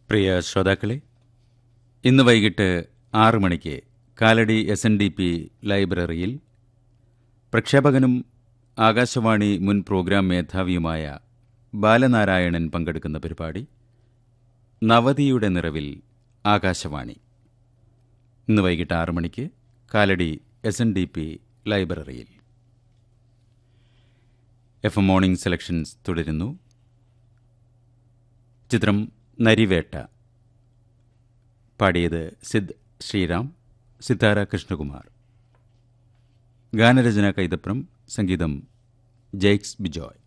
പ്രിയ ശ്രോതാക്കളെ ഇന്ന് വൈകിട്ട് ആറ് മണിക്ക് Kalady S N D P ലൈബ്രറിയിൽ പ്രക്ഷേപകനും ആകാശവാണി മുൻ പ്രോഗ്രാം മേധാവിയുമായ ബാലനാരായണൻ പങ്കെടുക്കുന്ന പരിപാടി നവതിയുടെ നിറവിൽ ആകാശവാണി ഇന്ന് വൈകിട്ട് ആറ് മണിക്ക് Kalady S N D P ലൈബ്രറിയിൽ എഫ് എം മോർണിംഗ് സെലക്ഷൻസ് തുടരുന്നു ചിത്രം നരിവേട്ട പാടിയത് സിദ് ശ്രീറാം സിത്താര കൃഷ്ണകുമാർ ഗാനരചന കൈതപ്രം സംഗീതം ജെയ്ക്സ് ബിജോയ്